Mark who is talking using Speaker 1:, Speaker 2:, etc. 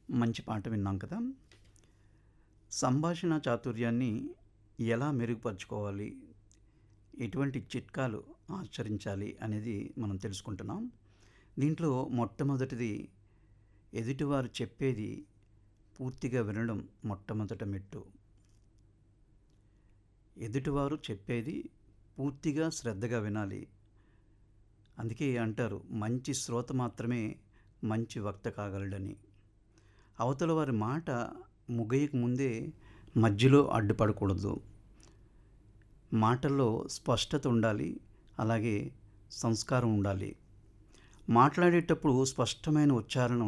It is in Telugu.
Speaker 1: మంచి పాట విన్నాం కదా! సంభాషణ చాతుర్యాన్ని ఎలా మెరుగుపరుచుకోవాలి? ఎటువంటి చిట్కాలు ఆచరించాలి? అనేది మనం తెలుసుకుంటున్నాం. దీంట్లో మొట్టమొదటిది ఎదుటివారు చెప్పేది పూర్తిగా వినడం మొట్టమొదట మెట్టు. ఎదుటివారు చెప్పేది పూర్తిగా శ్రద్ధగా వినాలి. అందుకే అంటారు మంచి శ్రోత మాత్రమే మంచి వక్త కాగలడని. అవతల వారి మాట ముగియక ముందే మధ్యలో అడ్డుపడకూడదు. మాటల్లో స్పష్టత ఉండాలి. అలాగే సంస్కారం ఉండాలి. మాట్లాడేటప్పుడు స్పష్టమైన ఉచ్చారణ